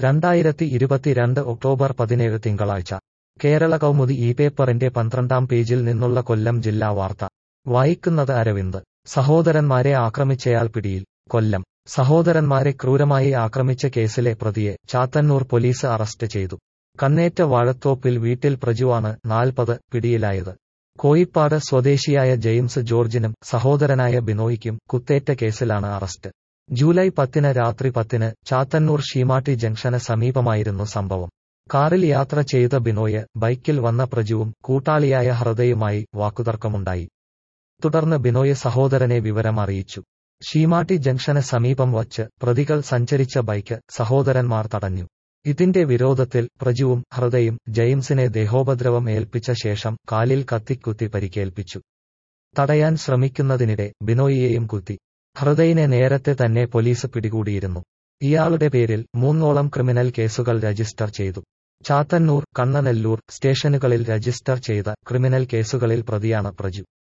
രണ്ടായിരത്തി ഇരുപത്തിരണ്ട് ഒക്ടോബർ പതിനേഴ് തിങ്കളാഴ്ച കേരള കൗമുദി ഈ പേപ്പറിന്റെ പന്ത്രണ്ടാം പേജിൽ നിന്നുള്ള കൊല്ലം ജില്ലാ വാർത്ത വായിക്കുന്നത് അരവിന്ദ് സഹോദരന്മാരെ ആക്രമിച്ചയാൾ പിടിയിൽ കൊല്ലം സഹോദരന്മാരെ ക്രൂരമായി ആക്രമിച്ച കേസിലെ പ്രതിയെ ചാത്തന്നൂർ പോലീസ് അറസ്റ്റ് ചെയ്തു കന്നേറ്റ വാഴത്തോപ്പിൽ വീട്ടിൽ പ്രജുവാണ് നാൽപ്പത് പിടിയിലായത് കോയിപ്പാട് സ്വദേശിയായ ജെയിംസ് ജോർജിനും സഹോദരനായ ബിനോയ്ക്കും കുത്തേറ്റ കേസിലാണ് അറസ്റ്റ് ജൂലൈ പത്തിന് രാത്രി പത്തിന് ചാത്തന്നൂർ ഷീമാട്ടി ജംഗ്ഷന് സമീപമായിരുന്നു സംഭവം കാറിൽ യാത്ര ചെയ്ത ബിനോയ് ബൈക്കിൽ വന്ന പ്രജുവും കൂട്ടാളിയായ ഹൃദയുമായി വാക്കുതർക്കമുണ്ടായി തുടർന്ന് ബിനോയ് സഹോദരനെ വിവരം അറിയിച്ചു ഷീമാട്ടി ജംഗ്ഷന് സമീപം വച്ച് പ്രതികൾ സഞ്ചരിച്ച ബൈക്ക് സഹോദരന്മാർ തടഞ്ഞു ഇതിന്റെ വിരോധത്തിൽ പ്രജുവും ഹൃദയും ജെയിംസിനെ ദേഹോപദ്രവം ഏൽപ്പിച്ച ശേഷം കാലിൽ കത്തിക്കുത്തി പരിക്കേൽപ്പിച്ചു തടയാൻ ശ്രമിക്കുന്നതിനിടെ ബിനോയിയെയും കുത്തി ഹൃദയിനെ നേരത്തെ തന്നെ പോലീസ് പിടികൂടിയിരുന്നു ഇയാളുടെ പേരിൽ മൂന്നോളം ക്രിമിനൽ കേസുകൾ രജിസ്റ്റർ ചെയ്തു ചാത്തന്നൂർ കണ്ണനെല്ലൂർ സ്റ്റേഷനുകളിൽ രജിസ്റ്റർ ചെയ്ത ക്രിമിനൽ കേസുകളിൽ പ്രതിയാണ് പ്രജു